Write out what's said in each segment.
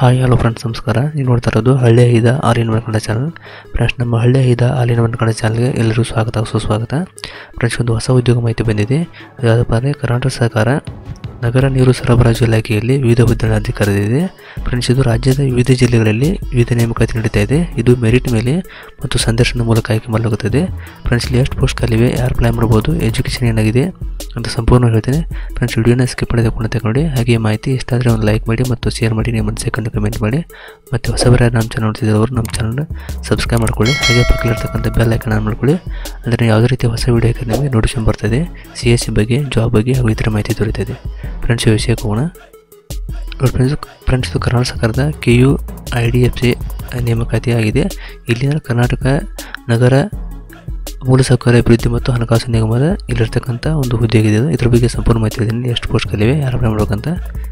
Hi hello friends ನಮಸ್ಕಾರ ನೀವು ನೋಡ್ತಾ ಇರೋದು ಹಳ್ಳಿ ಐದ ಆಲಿನ ಕನ್ನಡ ಚಾನಲ್ ಫ್ರೆಂಡ್ಸ್ ನಮ್ಮ ಹಳ್ಳಿ ಐದ ಆಲಿನ ಕನ್ನಡ ಚಾನಲ್ಗೆ ಎಲ್ಲರಿಗೂ ಸ್ವಾಗತ ಸುಸ್ವಾಗತ ಫ್ರೆಂಡ್ಸ್ ಒಂದು ಹೊಸ ಉದ್ಯೋಗ ಮಾಹಿತಿ ಬಂದಿದೆ ಅದು ಯಾವುದಪ್ಪ ಅಂದರೆ ಕರ್ನಾಟಕ ಸರ್ಕಾರ ನಗರ ನೀರು ಸರಬರಾಜು ಇಲಾಖೆಯಲ್ಲಿ ವಿವಿಧ ಹುದ್ದೆಗಳ ಅರ್ಜಿ ಕರೆದಿದೆ ಫ್ರೆಂಡ್ಸ್ ಇದು ರಾಜ್ಯದ ವಿವಿಧ ಜಿಲ್ಲೆಗಳಲ್ಲಿ ವಿವಿಧ ನೇಮಕಾತಿ ನಡೀತಾ ಇದೆ ಇದು ಮೆರಿಟ್ ಮೇಲೆ ಮತ್ತು ಸಂದರ್ಶನದ ಮೂಲಕ ಆಯ್ಕೆ ಮಾಡಲಾಗುತ್ತದೆ ಫ್ರೆಂಡ್ಸ್ ಇಲ್ಲಿ ಎಷ್ಟು ಪೋಸ್ಟ್ ಖಾಲಿವೆ ಯಾರು ಅಪ್ಲೈ ಮಾಡ್ಬೋದು ಎಜುಕೇಷನ್ ಏನಾಗಿದೆ ಅಂತ ಸಂಪೂರ್ಣ ಹೇಳ್ತೇನೆ ಫ್ರೆಂಡ್ಸ್ ವಿಡಿಯೋನ ಸ್ಕಿಪ್ ಮಾಡಿದ ಕೂಡ ತಗೊಳ್ಳಿ ಹಾಗೆ ಈ ಮಾಹಿತಿ ಇಷ್ಟ ಆದರೆ ಒಂದು ಲೈಕ್ ಮಾಡಿ ಮತ್ತು ಶೇರ್ ಮಾಡಿ ನಿಮ್ಮ ಸೆಕೆಂಡ್ ಕಮೆಂಟ್ ಮಾಡಿ ಮತ್ತು ಹೊಸಬರ ನಮ್ಮ ಚಾನಲ್ ನೋಡ್ತಿದ್ದವರು ನಮ್ಮ ಚಾನಲ್ನ ಸಬ್ಸ್ಕ್ರೈಬ್ ಮಾಡ್ಕೊಳ್ಳಿ ಹಾಗೆ ಪಕ್ಕದಲ್ಲಿರ್ತಕ್ಕಂಥ ಬೆಲ್ ಐಕನ್ ಆನ್ ಮಾಡ್ಕೊಳ್ಳಿ ಅಂದರೆ ಯಾವುದೇ ರೀತಿಯ ಹೊಸ ವೀಡಿಯೋ ನಿಮಗೆ ನೋಟಿಫಿಕೇಶನ್ ಬರ್ತದೆ ಸಿ ಎಸ್ ಸಿ ಬಗ್ಗೆ ಜಾಬ್ ಬಗ್ಗೆ ಹಾಗೂ ಇತರ ಮಾಹಿತಿ ದೊರೆಯುತ್ತದೆ ಫ್ರೆಂಡ್ಸ್ ಈ ವಿಷಯಕ್ಕೆ ಹೋಗೋಣ ಫ್ರೆಂಡ್ಸ್ ಫ್ರೆಂಡ್ಸ್ ಇದು ಕರ್ನಾಟಕ ಸರ್ಕಾರದ K U I D F C ನೇಮಕಾತಿ ಆಗಿದೆ ಇಲ್ಲಿನ ಕರ್ನಾಟಕ ನಗರ ಮೂಲಸೌಕರ್ಯ ಅಭಿವೃದ್ಧಿ ಮತ್ತು ಹಣಕಾಸು ನಿಗಮದ ಇಲ್ಲಿರ್ತಕ್ಕಂಥ ಒಂದು ಹುದ್ದೆ ಆಗಿದೆ ಇದು. ಇದ್ರ ಬಗ್ಗೆ ಸಂಪೂರ್ಣ ಮಾಹಿತಿ ಹೇಳಿದ್ದೀನಿ ಎಷ್ಟು ಪೋಸ್ಟ್ಗಳಿವೆ ಯಾರು ಅಪ್ಲೈ ಮಾಡ್ಬೇಕಂತ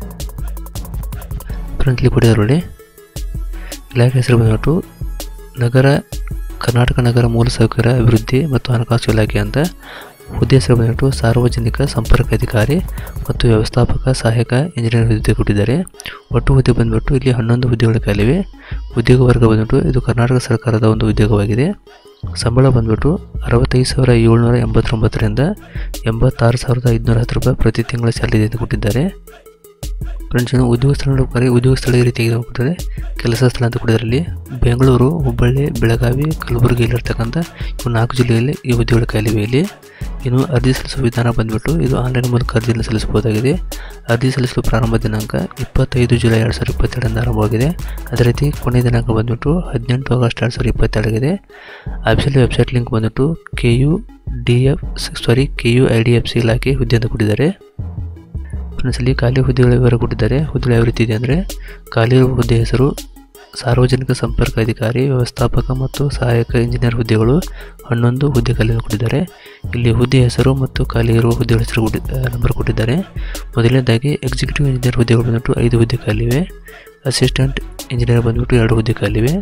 ಫ್ರೆಂಡ್ಲಿ ಕೊಟ್ಟಿದ್ದಾರೆ ಇಲಾಖೆ ಹೆಸರು ಬಂದ್ಬಿಟ್ಟು ನಗರ ಕರ್ನಾಟಕ ನಗರ ಮೂಲಸೌಕರ್ಯ ಅಭಿವೃದ್ಧಿ ಮತ್ತು ಹಣಕಾಸು ಇಲಾಖೆ ಅಂತ ಹುದ್ದೆ ಹೆಸರು ಬಂದ್ಬಿಟ್ಟು ಸಾರ್ವಜನಿಕ ಸಂಪರ್ಕ ಅಧಿಕಾರಿ ಮತ್ತು ವ್ಯವಸ್ಥಾಪಕ ಸಹಾಯಕ ಇಂಜಿನಿಯರ್ ಹುದ್ದೆ ಕೊಟ್ಟಿದ್ದಾರೆ ಒಟ್ಟು ಹುದ್ದೆ ಬಂದ್ಬಿಟ್ಟು ಇಲ್ಲಿ ಹನ್ನೊಂದು ಹುದ್ದೆಗಳು ಖಾಲಿವೆ ಉದ್ಯೋಗ ವರ್ಗ ಬಂದ್ಬಿಟ್ಟು ಇದು ಕರ್ನಾಟಕ ಸರ್ಕಾರದ ಒಂದು ಉದ್ಯೋಗವಾಗಿದೆ ಸಂಬಳ ಬಂದ್ಬಿಟ್ಟು ಅರವತ್ತೈದು ಸಾವಿರ ಏಳ್ನೂರ ಎಂಬತ್ತೊಂಬತ್ತರಿಂದ ಎಂಬತ್ತಾರು ಸಾವಿರದ ಐದುನೂರ ಹತ್ತು ರೂಪಾಯಿ ಪ್ರತಿ ತಿಂಗಳ ಸ್ಯಾಲರಿ ಅಂತ ಕೊಟ್ಟಿದ್ದಾರೆ ಫ್ರೆಂಡ್ಸ್ ಇನ್ನು ಉದ್ಯೋಗ ಸ್ಥಳ ಕರೆ ಉದ್ಯೋಗ ಸ್ಥಳ ಈ ರೀತಿಯಾಗಿ ಕೊಟ್ಟಿದ್ದಾರೆ ಕೆಲಸ ಸ್ಥಳ ಅಂತ ಕೊಟ್ಟಿದ್ದಾರೆ ಇಲ್ಲಿ ಬೆಂಗಳೂರು ಹುಬ್ಬಳ್ಳಿ ಬೆಳಗಾವಿ ಕಲಬುರಗಿ ಇಲ್ಲಿರ್ತಕ್ಕಂಥ ಇವು ನಾಲ್ಕು ಜಿಲ್ಲೆಯಲ್ಲಿ ಈ ಉದ್ಯೋಗಗಳು ಖಾಲಿವೆ ಇಲ್ಲಿ ಇನ್ನು ಅರ್ಜಿ ಸಲ್ಲಿಸುವ ವಿಧಾನ ಬಂದ್ಬಿಟ್ಟು ಇದು ಆನ್ಲೈನ್ ಮೂಲಕ ಅರ್ಜಿಯನ್ನು ಸಲ್ಲಿಸಬಹುದಾಗಿದೆ ಅರ್ಜಿ ಸಲ್ಲಿಸಲು ಪ್ರಾರಂಭ ದಿನಾಂಕ ಇಪ್ಪತ್ತೈದು ಜುಲೈ ಎರಡು ಸಾವಿರದ ಇಪ್ಪತ್ತೆರಡರಿಂದ ಆರಂಭವಾಗಿದೆ ಅದೇ ರೀತಿ ಕೊನೆಯ ದಿನಾಂಕ ಬಂದ್ಬಿಟ್ಟು ಹದಿನೆಂಟು ಆಗಸ್ಟ್ ಎರಡು ಸಾವಿರದ ಇಪ್ಪತ್ತೆರಡಾಗಿದೆ ಅಫಿಷಿಯಲ್ ವೆಬ್ಸೈಟ್ ಲಿಂಕ್ ಬಂದ್ಬಿಟ್ಟು K U D F sorry K U I D F C ಇಲಾಖೆ ಹುದ್ದೆ ಅಂತ ಕೊಟ್ಟಿದ್ದಾರೆ ಫ್ರೆಂಡ್ಸ್ ಇಲ್ಲಿ ಖಾಲಿ ಹುದ್ದೆಗಳ ವಿವರ ಕೊಟ್ಟಿದ್ದಾರೆ ಹುದ್ದೆಗಳು ಯಾವ ರೀತಿ ಇದೆ ಅಂದರೆ ಖಾಲಿ ಇರುವ ಹುದ್ದೆ ಹೆಸರು ಸಾರ್ವಜನಿಕ ಸಂಪರ್ಕ ಅಧಿಕಾರಿ ವ್ಯವಸ್ಥಾಪಕ ಮತ್ತು ಸಹಾಯಕ ಇಂಜಿನಿಯರ್ ಹುದ್ದೆಗಳು ಹನ್ನೊಂದು ಹುದ್ದೆ ಖಾಲಿ ಕೊಟ್ಟಿದ್ದಾರೆ ಇಲ್ಲಿ ಹುದ್ದೆ ಹೆಸರು ಮತ್ತು ಖಾಲಿ ಇರುವ ಹುದ್ದೆಗಳ ಹೆಸರು ಕೊಟ್ಟಿ ನಂಬರ್ ಕೊಟ್ಟಿದ್ದಾರೆ ಮೊದಲನೇದಾಗಿ ಎಕ್ಸಿಕ್ಯೂಟಿವ್ ಇಂಜಿನಿಯರ್ ಹುದ್ದೆಗಳು ಬಂದ್ಬಿಟ್ಟು ಐದು ಹುದ್ದೆ ಖಾಲಿವೆ ಅಸಿಸ್ಟೆಂಟ್ ಇಂಜಿನಿಯರ್ ಬಂದ್ಬಿಟ್ಟು ಎರಡು ಹುದ್ದೆ ಖಾಲಿವೆ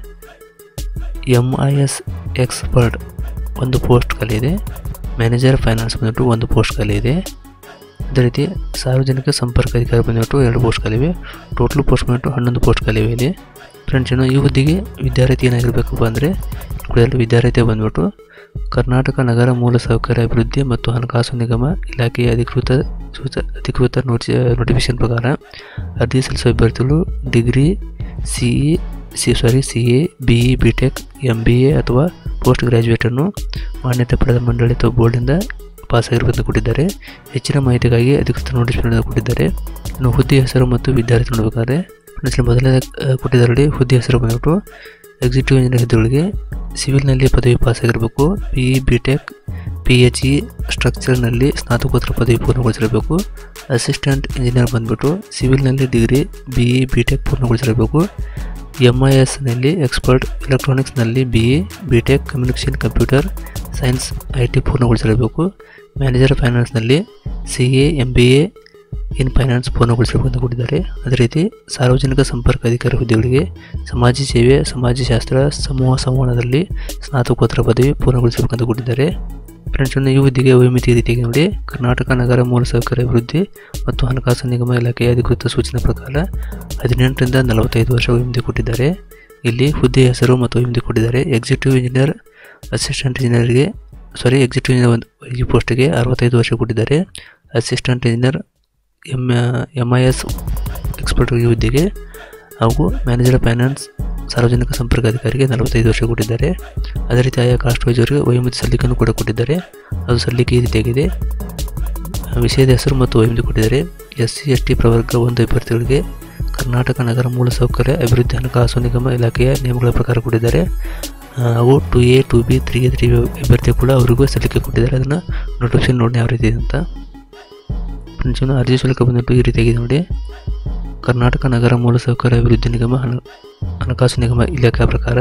ಎಮ್ ಐ ಎಸ್ ಎಕ್ಸ್ಪರ್ಟ್ ಒಂದು ಪೋಸ್ಟ್ ಖಾಲಿ ಇದೆ ಮ್ಯಾನೇಜರ್ ಫೈನಾನ್ಸ್ ಬಂದ್ಬಿಟ್ಟು ಒಂದು ಪೋಸ್ಟ್ ಖಾಲಿ ಇದೆ ಅದೇ ರೀತಿ ಸಾರ್ವಜನಿಕ ಸಂಪರ್ಕ ಅಧಿಕಾರಿ ಬಂದ್ಬಿಟ್ಟು ಎರಡು ಪೋಸ್ಟ್ ಖಾಲಿವೆ ಟೋಟಲ್ ಪೋಸ್ಟ್ ಬಂದ್ಬಿಟ್ಟು ಹನ್ನೊಂದು ಪೋಸ್ಟ್ ಖಾಲಿವೆ ಇದೆ ಫ್ರೆಂಡ್ಸ್ ಇನ್ನು ಈ ಹುದ್ದೆಗೆ ವಿದ್ಯಾರ್ಥಿ ಏನಾಗಿರಬೇಕಪ್ಪ ಅಂದರೆ ಇದರಲ್ಲಿ ವಿದ್ಯಾರ್ಥಿ ಬಂದ್ಬಿಟ್ಟು ಕರ್ನಾಟಕ ನಗರ ಮೂಲಸೌಕರ್ಯ ಅಭಿವೃದ್ಧಿ ಮತ್ತು ಹಣಕಾಸು ನಿಗಮ ಇಲಾಖೆಯ ಅಧಿಕೃತ ಸೂಚ ಅಧಿಕೃತ ನೋಟಿ ನೋಟಿಫಿಕೇಶನ್ ಪ್ರಕಾರ ಅರ್ಜಿ ಸಲ್ಲಿಸುವ ಅಭ್ಯರ್ಥಿಗಳು degree C E C sorry C A B E B tech M B A ಅಥವಾ ಪೋಸ್ಟ್ ಗ್ರ್ಯಾಜುಯೇಟನ್ನು ಮಾನ್ಯತೆ ಪಡೆದ ಮಂಡಳಿ ಅಥವಾ ಬೋರ್ಡಿಂದ ಪಾಸಾಗಿರುವುದನ್ನು ಕೊಟ್ಟಿದ್ದಾರೆ ಹೆಚ್ಚಿನ ಮಾಹಿತಿಗಾಗಿ ಅಧಿಕೃತ ನೋಟಿಫಿಕೇಶನ್ ಕೊಟ್ಟಿದ್ದಾರೆ ಇನ್ನು ಹುದ್ದೆ ಹೆಸರು ಮತ್ತು ವಿದ್ಯಾರ್ಥಿ ನೋಡಬೇಕಾದ್ರೆ ಫ್ರೆಂಡ್ಸ್ ಮೊದಲನೇ ಕೊಟ್ಟಿದ್ದಾರೆ ಹುದ್ದೆ ಹೆಸರು ಬಂದ್ಬಿಟ್ಟು ಎಕ್ಸಿಕ್ಯೂಟಿವ್ ಇಂಜಿನಿಯರ್ ಹುದ್ದೆಗಳಿಗೆ ಸಿವಿಲ್ನಲ್ಲಿ ಪದವಿ ಪಾಸಾಗಿರಬೇಕು P E B tech P H E ಸ್ಟ್ರಕ್ಚರ್ನಲ್ಲಿ ಸ್ನಾತಕೋತ್ತರ ಪದವಿ ಪೂರ್ಣಗೊಳಿಸಿರಬೇಕು ಅಸಿಸ್ಟೆಂಟ್ ಇಂಜಿನಿಯರ್ ಬಂದ್ಬಿಟ್ಟು ಸಿವಿಲ್ನಲ್ಲಿ degree B E B tech ಪೂರ್ಣಗೊಳಿಸಿರಬೇಕು ಎಮ್ ಐ ಎಸ್ನಲ್ಲಿ ಎಕ್ಸ್ಪರ್ಟ್ ಎಲೆಕ್ಟ್ರಾನಿಕ್ಸ್ನಲ್ಲಿ B A B tech communication computer science I T ಪೂರ್ಣಗೊಳಿಸಿರಬೇಕು ಮ್ಯಾನೇಜರ್ ಫೈನಾನ್ಸ್ನಲ್ಲಿ C A M B A in finance ಪೂರ್ಣಗೊಳಿಸಬೇಕು ಅಂತ ಕೊಟ್ಟಿದ್ದಾರೆ ಅದೇ ರೀತಿ ಸಾರ್ವಜನಿಕ ಸಂಪರ್ಕ ಅಧಿಕಾರಿ ಹುದ್ದೆಗಳಿಗೆ ಸಮಾಜ ಸೇವೆ ಸಮಾಜಶಾಸ್ತ್ರ ಸಮೂಹ ಸಂವಹನದಲ್ಲಿ ಸ್ನಾತಕೋತ್ತರ ಪದವಿ ಪೂರ್ಣಗೊಳಿಸಬೇಕಂತ ಕೊಟ್ಟಿದ್ದಾರೆ ಫ್ರೆಂಡ್ಸ್ ಇನ್ನು ಈ ಹುದ್ದೆಗೆ ವಯೋಮಿತಿ ರೀತಿಯಾಗಿ ನೋಡಿ ಕರ್ನಾಟಕ ನಗರ ಮೂಲಸೌಕರ್ಯ ಅಭಿವೃದ್ಧಿ ಮತ್ತು ಹಣಕಾಸು ನಿಗಮ ಇಲಾಖೆಯ ಅಧಿಕೃತ ಸೂಚನೆ ಪ್ರಕಾರ ಹದಿನೆಂಟರಿಂದ ನಲವತ್ತೈದು ವರ್ಷ ವಯೋಮಿತಿ ಕೊಟ್ಟಿದ್ದಾರೆ ಇಲ್ಲಿ ಹುದ್ದೆ ಹೆಸರು ಮತ್ತು ವಯೋಮಿತಿ ಕೊಟ್ಟಿದ್ದಾರೆ ಎಕ್ಸಿಕ್ಯೂಟಿವ್ ಇಂಜಿನಿಯರ್ ಅಸಿಸ್ಟೆಂಟ್ ಇಂಜಿನಿಯರ್ಗೆ ಸಾರಿ ಎಕ್ಸಿಕ್ಯೂಟಿವ್ ಇಂಜಿನಿಯರ್ ಒಂದು ಈ ಪೋಸ್ಟ್ಗೆ ಅರವತ್ತೈದು ವರ್ಷ ಕೊಟ್ಟಿದ್ದಾರೆ assistant engineer M M I S expert ಈ ಹುದ್ದೆಗೆ ಹಾಗೂ ಮ್ಯಾನೇಜರ್ ಫೈನಾನ್ಸ್ ಸಾರ್ವಜನಿಕ ಸಂಪರ್ಕ ಅಧಿಕಾರಿಗೆ ನಲವತ್ತೈದು ವರ್ಷ ಕೊಟ್ಟಿದ್ದಾರೆ ಅದೇ ರೀತಿ ಆಯಾ ಕಾಸ್ಟ್ ವೈಸರ್ಗೆ ವಯೋಮಿತಿ ಸಲ್ಲಿಕೆಯನ್ನು ಕೂಡ ಕೊಟ್ಟಿದ್ದಾರೆ ಅದು ಸಲ್ಲಿಕೆ ಈ ರೀತಿಯಾಗಿದೆ ವಿಷಯದ ಹೆಸರು ಮತ್ತು ವಯೋಮಿತಿ ಕೊಟ್ಟಿದ್ದಾರೆ ಎಸ್ ಸಿ ಎಸ್ ಟಿ ಪ್ರವರ್ಗ ಒಂದು ಅಭ್ಯರ್ಥಿಗಳಿಗೆ ಕರ್ನಾಟಕ ನಗರ ಮೂಲಸೌಕರ್ಯ ಅಭಿವೃದ್ಧಿ ಹಣಕಾಸು ನಿಗಮ ಇಲಾಖೆಯ ನಿಯಮಗಳ ಪ್ರಕಾರ ಕೊಟ್ಟಿದ್ದಾರೆ ಅವು two A two B three A three ಅಭ್ಯರ್ಥಿ ಕೂಡ ಅವರಿಗೂ ಸಲ್ಲಿಕೆ ಕೊಟ್ಟಿದ್ದಾರೆ ಅದನ್ನು ನೋಟಿಫಿಕೇಶನ್ ನೋಡಿ ಯಾವ ರೀತಿ ಇದೆ ಅಂತ ಫ್ರೆಂಡ್ಸ್ ಇನ್ನು ಅರ್ಜಿ ಶುಲ್ಕ ಬಂದ್ಬಿಟ್ಟು ಈ ರೀತಿಯಾಗಿದೆ ನೋಡಿ ಕರ್ನಾಟಕ ನಗರ ಮೂಲಸೌಕರ್ಯ ಅಭಿವೃದ್ಧಿ ನಿಗಮ ಹಣ ಹಣಕಾಸು ನಿಗಮ ಇಲಾಖೆಯ ಪ್ರಕಾರ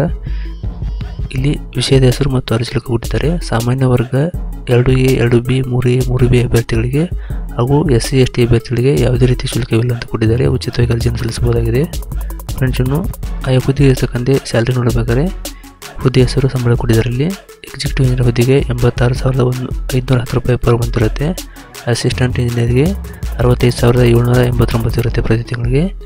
ಇಲ್ಲಿ ವಿಷಯದ ಹೆಸರು ಮತ್ತು ಅರ್ಜಿ ಶುಲ್ಕ ಕೊಟ್ಟಿದ್ದಾರೆ ಸಾಮಾನ್ಯ ವರ್ಗ ಎರಡು ಎ ಎರಡು ಬಿ ಮೂರು ಎ ಮೂರು ಬಿ ಅಭ್ಯರ್ಥಿಗಳಿಗೆ ಹಾಗೂ ಎಸ್ ಸಿ ಎಸ್ ಟಿ ಅಭ್ಯರ್ಥಿಗಳಿಗೆ ಯಾವುದೇ ರೀತಿ ಶುಲ್ಕವಿಲ್ಲ ಅಂತ ಕೊಟ್ಟಿದ್ದಾರೆ ಉಚಿತವಾಗಿ ಅರ್ಜಿಯನ್ನು ಸಲ್ಲಿಸಬಹುದಾಗಿದೆ ಫ್ರೆಂಡ್ಸ್ ಇನ್ನು ಆಯಾ ಹುದ್ದೆಗೆ ಇರ್ತಕ್ಕಂತೆ ಸ್ಯಾಲ್ರಿ ನೋಡಬೇಕಾದ್ರೆ ಹುದ್ದೆ ಹೆಸರು ಸಂಬಳ ಕೊಟ್ಟಿದ್ದಾರೆ ಇಲ್ಲಿ ಎಕ್ಸಿಕ್ಯೂಟಿವ್ ಇಂಜಿನಿಯರ್ ಹುದ್ದೆಗೆ ಎಂಬತ್ತಾರು ಸಾವಿರದ ಒಂದು ಐದುನೂರ ಹತ್ತು ರೂಪಾಯಿ ಪರ್ ಮಂತ್ ಇರುತ್ತೆ ಅಸಿಸ್ಟೆಂಟ್ ಇಂಜಿನಿಯರ್ಗೆ ಅರವತ್ತೈದು ಸಾವಿರದ ಏಳ್ನೂರ ಎಂಬತ್ತೊಂಬತ್ತು ಇರುತ್ತೆ ಪ್ರತಿ ತಿಂಗಳಿಗೆ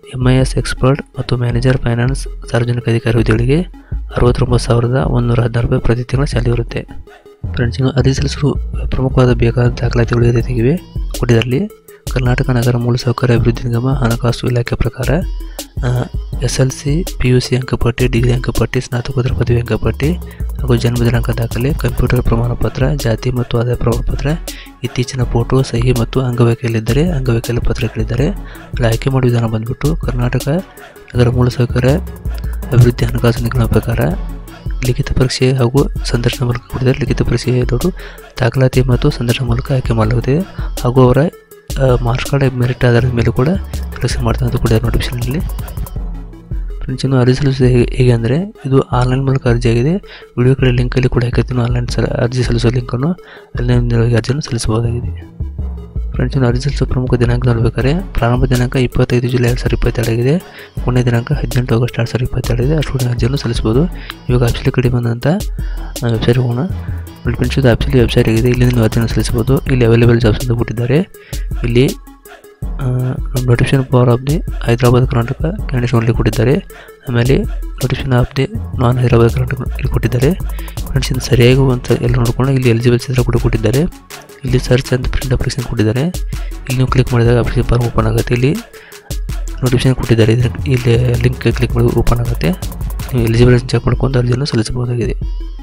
ಎಮ್ ಐ ಎಸ್ ಎಕ್ಸ್ಪರ್ಟ್ ಮತ್ತು ಮ್ಯಾನೇಜರ್ ಫೈನಾನ್ಸ್ ಸಾರ್ವಜನಿಕ ಅಧಿಕಾರಿ ಹುದ್ದೆಗಳಿಗೆ ಅರವತ್ತೊಂಬತ್ತು ಸಾವಿರದ ಒಂದೂರ ಹದಿನಾರು ರೂಪಾಯಿ ಪ್ರತಿ ತಿಂಗಳು ಸ್ಯಾಲರಿ ಇರುತ್ತೆ ಫ್ರೆಂಡ್ಸ್ ಇನ್ನು ಅರ್ಜಿ ಸಲ್ಲಿಸಲು ಪ್ರಮುಖವಾದ ಬೇಕಾದ ದಾಖಲಾತಿಗಳು ಈ ರೀತಿಗಿವೆ ಕೊಟ್ಟಿದ್ದಲ್ಲಿ ಕರ್ನಾಟಕ ನಗರ ಮೂಲಸೌಕರ್ಯ ಅಭಿವೃದ್ಧಿ ನಿಗಮ ಹಣಕಾಸು ಇಲಾಖೆ ಪ್ರಕಾರ S L C P U C ಅಂಕಪಟ್ಟಿ ಡಿಗ್ರಿ ಅಂಕಪಟ್ಟಿ ಸ್ನಾತಕೋತ್ತರ ಪದವಿ ಅಂಕಪಟ್ಟಿ ಹಾಗೂ ಜನ್ಮ ದಿನಾಂಕ ದಾಖಲೆ ಕಂಪ್ಯೂಟರ್ ಪ್ರಮಾಣ ಪತ್ರ ಜಾತಿ ಮತ್ತು ಆದಾಯ ಪ್ರಮಾಣ ಪತ್ರ ಇತ್ತೀಚಿನ ಫೋಟೋ ಸಹಿ ಮತ್ತು ಅಂಗವೈಕಲ್ಯವಿದ್ದರೆ ಅಂಗವೈಕಲ್ಯ ಪತ್ರಗಳಿದ್ದರೆ ಅಲ್ಲಿ ಆಯ್ಕೆ ಮಾಡುವ ವಿಧಾನ ಬಂದ್ಬಿಟ್ಟು ಕರ್ನಾಟಕ ನಗರ ಮೂಲಸೌಕರ್ಯ ಅಭಿವೃದ್ಧಿ ಹಣಕಾಸು ನಿಗಮ ಪ್ರಕಾರ ಲಿಖಿತ ಪರೀಕ್ಷೆ ಹಾಗೂ ಸಂದರ್ಶನ ಮೂಲಕ ಕೊಟ್ಟಿದ್ದಾರೆ ಲಿಖಿತ ಪರೀಕ್ಷೆಯವರು ದಾಖಲಾತಿ ಮತ್ತು ಸಂದರ್ಶನ ಮೂಲಕ ಆಯ್ಕೆ ಮಾಡಲಾಗುತ್ತದೆ ಹಾಗೂ ಅವರ ಮಾರ್ಕ್ಸ್ ಕಾರ್ಡ್ ಮೆರಿಟ್ ಆಧಾರದ ಮೇಲೆ ಕೂಡ ಸೆಲೆಕ್ಷನ್ ಮಾಡ್ತಾರೆ ಅಂತ ಕೊಟ್ಟಿದ್ದಾರೆ ನೋಟಿಫಿಕೇಷನಲ್ಲಿ ಫ್ರೆಂಡ್ಸ್ ಇನ್ನು ಅರ್ಜಿ ಸಲ್ಲಿಸೋದು ಹೇಗೆ ಹೇಗೆ ಅಂದರೆ ಇದು ಆನ್ಲೈನ್ ಮೂಲಕ ಅರ್ಜಿ ಆಗಿದೆ ವಿಡಿಯೋ ಕಡೆ ಲಿಂಕಲ್ಲಿ ಕೂಡ ಹಾಕಿರ್ತೀನಿ ಆನ್ಲೈನ್ ಸಲ ಅರ್ಜಿ ಸಲ್ಲಿಸೋ ಲಿಂಕನ್ನು ಅಲ್ಲಿ ನೀವು ಅರ್ಜಿಯನ್ನು ಸಲ್ಲಿಸಬಹುದಾಗಿದೆ ಫ್ರೆಂಡ್ಸ್ ಇನ್ನು ಅರ್ಜಿ ಸಲ್ಲಿಸೋ ಪ್ರಮುಖ ದಿನಾಂಕ ನೋಡ್ಬೇಕಾದ್ರೆ ಪ್ರಾರಂಭ ದಿನಾಂಕ ಇಪ್ಪತ್ತೈದು ಜುಲೈ ಎರಡು ಸಾವಿರದ ಇಪ್ಪತ್ತೆರಡಾಗಿದೆ ಕೊನೆಯ ದಿನಾಂಕ ಹದಿನೆಂಟು ಆಗಸ್ಟ್ ಎರಡು ಸಾವಿರದ ಇಪ್ಪತ್ತೆರಡಿದೆ ಅಷ್ಟು ಅರ್ಜಿಯನ್ನು ಸಲ್ಲಿಸಬಹುದು ಇವಾಗ ಆಪ್ಷಲಿ ಕಡೆ ಬಂದಂಥ ವೆಬ್ಸೈಟ್ ಹೋಗೋಣ ನೋಡಿ ಫ್ರೆಂಡ್ಸ್ ಇದು ಆಪ್ಷಲಿ ವೆಬ್ಸೈಟ್ ಆಗಿದೆ ಇಲ್ಲಿ ನೀವು ಅರ್ಜಿಯನ್ನು ಸಲ್ಲಿಸಬಹುದು ಇಲ್ಲಿ ಅವೈಲೇಬಲ್ ಜಾಬ್ಸ್ ಅಂತ ಕೊಟ್ಟಿದ್ದಾರೆ ಇಲ್ಲಿ notification power of the Hyderabad Karnataka candidates only ಕೊಟ್ಟಿದ್ದಾರೆ ಆಮೇಲೆ notification of the non Hyderabad Karnataka ಇಲ್ಲಿ ಕೊಟ್ಟಿದ್ದಾರೆ ಫ್ರೆಂಡ್ಸ್ ಇದು ಸರಿಯಾಗಿ ಅಂತ ಎಲ್ಲ ನೋಡ್ಕೊಂಡು ಇಲ್ಲಿ ಎಲಿಜಿಬಲ್ ಚಿತ್ರ ಕೂಡ ಕೊಟ್ಟಿದ್ದಾರೆ ಇಲ್ಲಿ ಸರ್ಚ್ ಅಂತ ಪ್ರಿಂಟ್ ಅಪ್ಲಿಕೇಶನ್ ಕೊಟ್ಟಿದ್ದಾರೆ ಇಲ್ಲಿ ನೀವು ಕ್ಲಿಕ್ ಮಾಡಿದಾಗ ಅಪ್ಲಿಕೇಶನ್ ಫಾರ್ಮ್ ಓಪನ್ ಆಗುತ್ತೆ ಇಲ್ಲಿ ನೋಟಿಫಿಕೇಶನ್ ಕೊಟ್ಟಿದ್ದಾರೆ ಇದನ್ನ ಇಲ್ಲಿ ಲಿಂಕ್ ಕ್ಲಿಕ್ ಮಾಡಿ ಓಪನ್ ಆಗುತ್ತೆ ನೀವು ಎಲಿಜಿಬಲ್ ಚೆಕ್ ಮಾಡ್ಕೊಂಡು ಅರ್ಜಿಯನ್ನು ಸಲ್ಲಿಸಬಹುದಾಗಿದೆ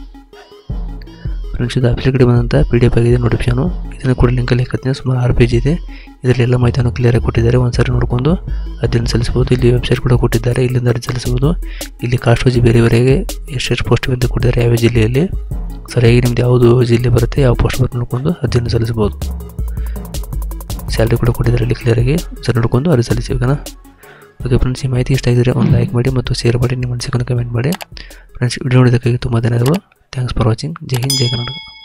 ಫ್ರೆಂಡ್ಸ್ ಇದು ಅಪ್ಲಿಕೇಟ್ ಬಂದಂಥ ಪಿ ಡಿ ಎಫ್ ಆಗಿದೆ ನೋಟಿಫಿಕೇಶನು ಇದನ್ನು ಕೂಡ ಲಿಂಕಲ್ಲಿ ಹಾಕತ್ತೀನಿ ಸುಮಾರು ಆರು ಪೇಜ್ ಇದೆ ಇದರಲ್ಲಿ ಎಲ್ಲ ಮಾಹಿತಿಯನ್ನು ಕ್ಲಿಯರಾಗಿ ಕೊಟ್ಟಿದ್ದಾರೆ ಒಂದು ಸಾರಿ ನೋಡಿಕೊಂಡು ಅದನ್ನು ಸಲ್ಲಿಸಬಹುದು ಇಲ್ಲಿ ವೆಬ್ಸೈಟ್ ಕೂಡ ಕೊಟ್ಟಿದ್ದಾರೆ ಇಲ್ಲಿಂದ ಅರ್ಜಿ ಸಲ್ಲಿಸಬಹುದು ಇಲ್ಲಿ ಕಾಸ್ಟ್ ವಜಿ ಬೇರೆ ಬೇರೆಗೆ ಎಷ್ಟೆಷ್ಟು ಪೋಸ್ಟ್ ಅಂತ ಕೊಟ್ಟಿದ್ದಾರೆ ಯಾವ ಜಿಲ್ಲೆಯಲ್ಲಿ ಸರಿಯಾಗಿ ನಿಮ್ದು ಯಾವುದು ಜಿಲ್ಲೆ ಬರುತ್ತೆ ಯಾವ ಪೋಸ್ಟ್ ಬರುತ್ತೆ ನೋಡಿಕೊಂಡು ಅರ್ಜಿಯನ್ನು ಸಲ್ಲಿಸಬಹುದು ಸ್ಯಾಲ್ರಿ ಕೂಡ ಕೊಟ್ಟಿದ್ದಾರೆ ಇಲ್ಲಿ ಕ್ಲಿಯರಾಗಿ ಸರಿ ನೋಡ್ಕೊಂಡು ಅರ್ಜಿ ಸಲ್ಲಿಸಿ ಓಕೆನಾ ಓಕೆ ಫ್ರೆಂಡ್ಸ್ ಈ ಮಾಹಿತಿ ಇಷ್ಟ ಆಗಿದ್ರೆ ಒಂದು ಲೈಕ್ ಮಾಡಿ ಮತ್ತು ಶೇರ್ ಮಾಡಿ ನಿಮ್ಮ ಅನಿಸಿಕೆಯನ್ನು ಕಮೆಂಟ್ ಮಾಡಿ ಫ್ರೆಂಡ್ಸ್ ವಿಡಿಯೋ ನೋಡೋದಕ್ಕಾಗಿ ತುಂಬ ಧನ್ಯವಾದಗಳು ಥ್ಯಾಂಕ್ಸ್ ಫಾರ್ ವಾಚಿಂಗ್ ಜೈ ಹಿಂದ್ ಜೈ ಕರ್ನಾಟಕ